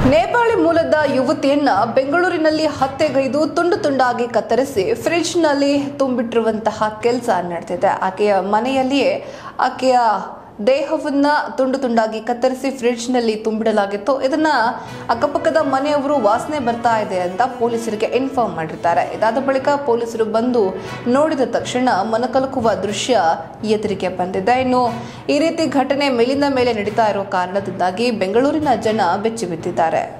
ನೇಪಾಳಿ ಮೂಲದ ಯುವತಿಯನ್ನ ಬೆಂಗಳೂರಿನಲ್ಲಿ ಹತ್ಯೆಗೈದು ತುಂಡು ತುಂಡಾಗಿ ಕತ್ತರಿಸಿ ಫ್ರಿಡ್ಜ್ನಲ್ಲಿ ತುಂಬಿಟ್ಟಿರುವಂತಹ ಕೆಲಸ ನಡೆದಿದೆ ಆಕೆಯ ಮನೆಯಲ್ಲಿಯೇ ಆಕೆಯ ದೇಹವನ್ನ ತುಂಡು ತುಂಡಾಗಿ ಕತ್ತರಿಸಿ ಫ್ರಿಡ್ಜ್ನಲ್ಲಿ ತುಂಬಿಡಲಾಗಿತ್ತು ಇದನ್ನ ಅಕ್ಕಪಕ್ಕದ ಮನೆಯವರು ವಾಸನೆ ಬರ್ತಾ ಇದೆ ಅಂತ ಪೊಲೀಸರಿಗೆ ಇನ್ಫಾರ್ಮ್ ಮಾಡಿರ್ತಾರೆ ಇದಾದ ಬಳಿಕ ಪೊಲೀಸರು ಬಂದು ನೋಡಿದ ತಕ್ಷಣ ಮನಕಲಕುವ ದೃಶ್ಯ ಎದುರಿಗೆ ಬಂದಿದೆ ಇನ್ನು ಈ ರೀತಿ ಘಟನೆ ಮೇಲಿಂದ ಮೇಲೆ ನಡೀತಾ ಇರೋ ಕಾರಣದಿಂದಾಗಿ ಬೆಂಗಳೂರಿನ ಜನ ಬೆಚ್ಚಿ ಬಿದ್ದಿದ್ದಾರೆ